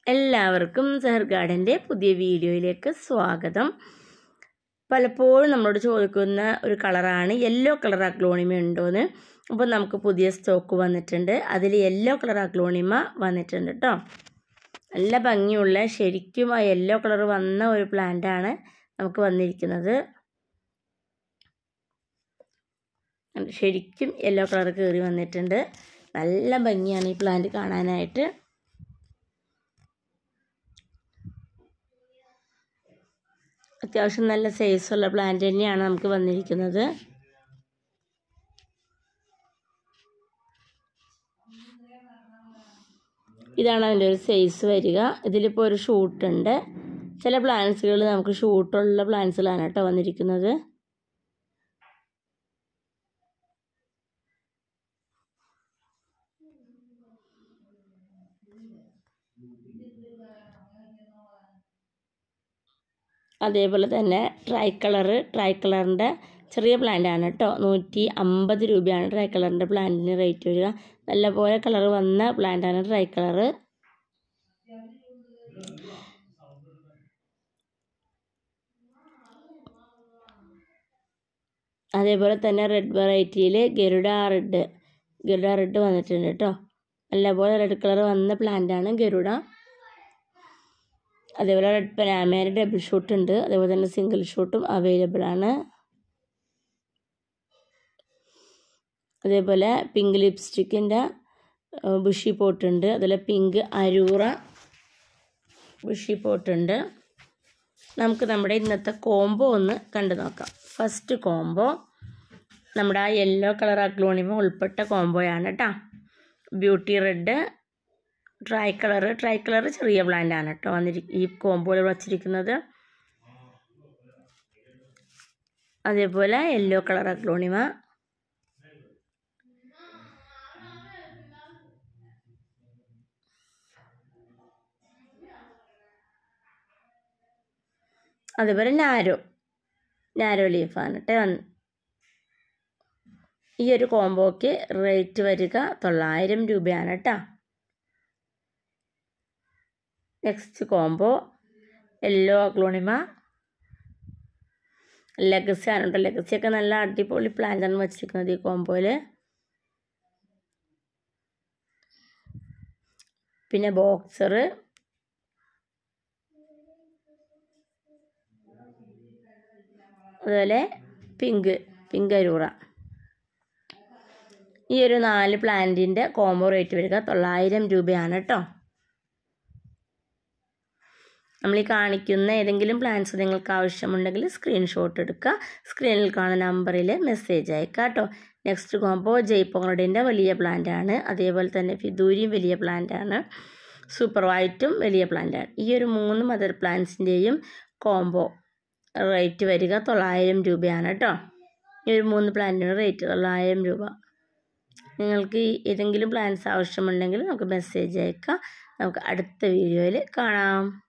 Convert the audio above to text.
എല്ലാവർക്കും സെഹർ ഗാർഡൻ്റെ പുതിയ വീഡിയോയിലേക്ക് സ്വാഗതം പലപ്പോഴും നമ്മളോട് ചോദിക്കുന്ന ഒരു കളറാണ് യെല്ലോ കളർ അഗ്ലോണിമ ഉണ്ടോയെന്ന് അപ്പോൾ നമുക്ക് പുതിയ സ്റ്റോക്ക് വന്നിട്ടുണ്ട് അതിൽ യെല്ലോ കളർ അഗ്ലോണിമ വന്നിട്ടുണ്ട് കേട്ടോ നല്ല ഭംഗിയുള്ള ശരിക്കും ആ യെല്ലോ കളർ വന്ന ഒരു പ്ലാന്റാണ് നമുക്ക് വന്നിരിക്കുന്നത് ശരിക്കും യെല്ലോ കളർ കയറി വന്നിട്ടുണ്ട് നല്ല ഭംഗിയാണ് ഈ പ്ലാന്റ് കാണാനായിട്ട് അത്യാവശ്യം നല്ല സൈസുള്ള പ്ലാന്റ് തന്നെയാണ് നമുക്ക് വന്നിരിക്കുന്നത് ഇതാണ് അതിൻ്റെ ഒരു സൈസ് വരിക ഇതിലിപ്പോൾ ഒരു ഷൂട്ടുണ്ട് ചില പ്ലാന്റ്സുകൾ നമുക്ക് ഷൂട്ടുള്ള പ്ലാന്റ്സുകളാണ് കേട്ടോ വന്നിരിക്കുന്നത് അതേപോലെ തന്നെ ട്രൈ കളറ് ട്രൈ കളറിൻ്റെ ചെറിയ പ്ലാന്റ് ആണ് കേട്ടോ നൂറ്റി അമ്പത് രൂപയാണ് ട്രൈ കളറിൻ്റെ പ്ലാന്റിന് റേറ്റ് വരിക നല്ലപോലെ കളർ വന്ന പ്ലാന്റ് ആണ് ട്രൈ കളറ് അതേപോലെ തന്നെ റെഡ് വെറൈറ്റിയിൽ ഗരുഡ റെഡ് ഗരുഡ റെഡ് വന്നിട്ടുണ്ട് കേട്ടോ നല്ലപോലെ റെഡ് കളർ വന്ന പ്ലാന്റാണ് ഗരുഡ അതേപോലെ റെഡ് പനാമേര ഡബിൾ ഷൂട്ട് ഉണ്ട് അതേപോലെ തന്നെ സിംഗിൾ ഷൂട്ടും അവൈലബിൾ ആണ് അതേപോലെ പിങ്ക് ലിപ്സ്റ്റിക്കിൻ്റെ ബുഷി പോട്ടുണ്ട് അതുപോലെ പിങ്ക് അരൂറ ബുഷി പോട്ടുണ്ട് നമുക്ക് നമ്മുടെ ഇന്നത്തെ കോംബോ ഒന്ന് കണ്ടു നോക്കാം ഫസ്റ്റ് കോംബോ നമ്മുടെ ആ യെല്ലോ കളർ അഗ്ലോണിമ ഉൾപ്പെട്ട കോംബോയാണ് കേട്ടോ beauty red try colour try colour ചെറിയ പ്ലാന്റ് ആണ് കേട്ടോ വന്നിരി ഈ കോമ്പോയിൽ വച്ചിരിക്കുന്നത് അതേപോലെ യെല്ലോ കളർ അഗ്ലോണിമ അതേപോലെ നാരോ നാരോ ലീഫാണ് കേട്ടോ വന്ന് ഈ ഒരു കോംബോക്ക് റേറ്റ് വരിക തൊള്ളായിരം രൂപയാണ് കേട്ടോ next combo yellow aglaonema legacy ആണ് കേട്ടോ ലെഗസിയൊക്കെ നല്ല അടിപൊളി പ്ലാന്റാണ് വെച്ചിരിക്കുന്നത് ഈ കോംബോയിൽ പിന്നെ ബോക്സർ അതുപോലെ പിങ്ക് പിങ്ക് അരൂറ ഈ ഒരു നാല് പ്ലാന്റിൻ്റെ കോംബോ റേറ്റ് വരിക തൊള്ളായിരം രൂപയാണ് കേട്ടോ നമ്മൾ ഈ കാണിക്കുന്ന ഏതെങ്കിലും പ്ലാൻസ് നിങ്ങൾക്ക് ആവശ്യമുണ്ടെങ്കിൽ സ്ക്രീൻഷോട്ട് എടുക്കുക സ്ക്രീനിൽ കാണുന്ന നമ്പറിൽ മെസ്സേജ് അയക്കുക കേട്ടോ നെക്സ്റ്റ് കോംബോ ജയ്പോങ്ങടിൻ്റെ വലിയ പ്ലാന്റ് ആണ് അതേപോലെ തന്നെ ഫിദൂരിയും വലിയ പ്ലാന്റ് ആണ് സൂപ്പർ വൈറ്റും വലിയ പ്ലാന്റ് ആണ് ഈ ഒരു മൂന്ന് മദർ പ്ലാന്റ്സിൻ്റെയും കോംബോ റേറ്റ് വരിക തൊള്ളായിരം രൂപയാണ് കേട്ടോ ഈ ഒരു മൂന്ന് പ്ലാന്റിന് റേറ്റ് തൊള്ളായിരം രൂപ നിങ്ങൾക്ക് ഏതെങ്കിലും പ്ലാൻസ് ആവശ്യമുണ്ടെങ്കിൽ നമുക്ക് മെസ്സേജ് അയക്കാം നമുക്ക് അടുത്ത വീഡിയോയിൽ കാണാം